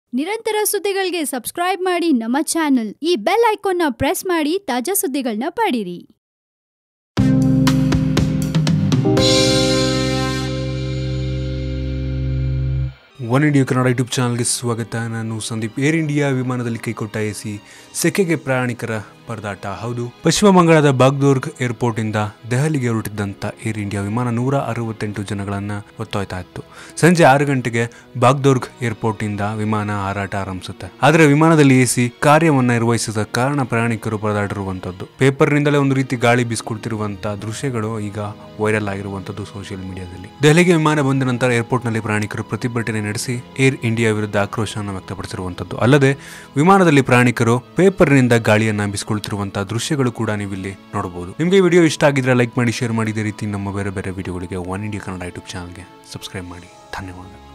ನಿರಂತರ ಸುದ್ದಿಗಳಿಗೆ ಸಬ್ಸ್ಕ್ರೈಬ್ ಮಾಡಿ ನಮ್ಮ ಚಾನೆಲ್ ಈ ಬೆಲ್ ಐಕಾನ್ನ ಪ್ರೆಸ್ ಮಾಡಿ ತಾಜಾ ಸುದ್ದಿಗಳನ್ನ ಪಡೀರಿ ಒನ್ ಇಂಡಿಯಾ ಕನ್ನಡ ಯೂಟ್ಯೂಬ್ ಚಾನಲ್ಗೆ ಸ್ವಾಗತ ನಾನು ಸಂದೀಪ್ ಏರ್ ಇಂಡಿಯಾ ವಿಮಾನದಲ್ಲಿ ಕೈಕೊಟ್ಟ ಎಸಿ ಸೆಕೆಗೆ ಪ್ರಯಾಣಿಕರ ಪರದಾಟ ಹೌದು ಪಶ್ಚಿಮ ಬಂಗಾಳದ ಬಾಗ್ದೋರ್ಗ್ ಏರ್ಪೋರ್ಟ್ ಇಂದ ದೆಹಲಿಗೆ ಹೊರಟಿದ್ದಂತ ಏರ್ ಇಂಡಿಯಾ ವಿಮಾನ ನೂರ ಅರವತ್ತೆಂಟು ಜನಗಳನ್ನ ಹೊತ್ತೊಯ್ತಾ ಇತ್ತು ಸಂಜೆ ಆರು ಗಂಟೆಗೆ ಬಾಗ್ದೋರ್ಗ್ ಏರ್ಪೋರ್ಟ್ ಇಂದ ವಿಮಾನ ಹಾರಾಟ ಆರಂಭಿಸುತ್ತೆ ಆದರೆ ವಿಮಾನದಲ್ಲಿ ಎಸಿ ಕಾರ್ಯವನ್ನ ನಿರ್ವಹಿಸಿದ ಕಾರಣ ಪ್ರಯಾಣಿಕರು ಪರದಾಡಿರುವಂತದ್ದು ಪೇಪರ್ನಿಂದಲೇ ಒಂದು ರೀತಿ ಗಾಳಿ ಬೀಸ್ಕೊಡ್ತಿರುವಂತಹ ದೃಶ್ಯಗಳು ಈಗ ವೈರಲ್ ಆಗಿರುವಂತದ್ದು ಸೋಷಿಯಲ್ ಮೀಡಿಯಾದಲ್ಲಿ ದೆಹಲಿಗೆ ವಿಮಾನ ಬಂದ ನಂತರ ಏರ್ಪೋರ್ಟ್ನಲ್ಲಿ ಪ್ರಯಾಣಿಕರು ಪ್ರತಿಭಟನೆ ನಡೆಸಿ ಏರ್ ಇಂಡಿಯಾ ವಿರುದ್ಧ ಆಕ್ರೋಶವನ್ನು ವ್ಯಕ್ತಪಡಿಸಿರುವಂತದ್ದು ಅಲ್ಲದೆ ವಿಮಾನದಲ್ಲಿ ಪ್ರಯಾಣಿಕರು ಪೇಪರ್ನಿಂದ ಗಾಳಿಯನ್ನ ಬೀಸ್ಕೊಳ್ತಿರುವಂತಹ ದೃಶ್ಯಗಳು ಕೂಡ ನೀವಿಲ್ಲಿ ನೋಡಬಹುದು ನಿಮಗೆ ಈ ವಿಡಿಯೋ ಇಷ್ಟ ಆಗಿದ್ರೆ ಲೈಕ್ ಮಾಡಿ ಶೇರ್ ಮಾಡಿ ಇದೇ ರೀತಿ ನಮ್ಮ ಬೇರೆ ಬೇರೆ ವಿಡಿಯೋಗಳಿಗೆ ಒನ್ ಇಂಡಿಯಾ ಕನ್ನಡ ಯೂಟ್ಯೂಬ್ ಚಾನಲ್ಗೆ ಸಬ್ಸ್ಕ್ರೈಬ್ ಮಾಡಿ ಧನ್ಯವಾದ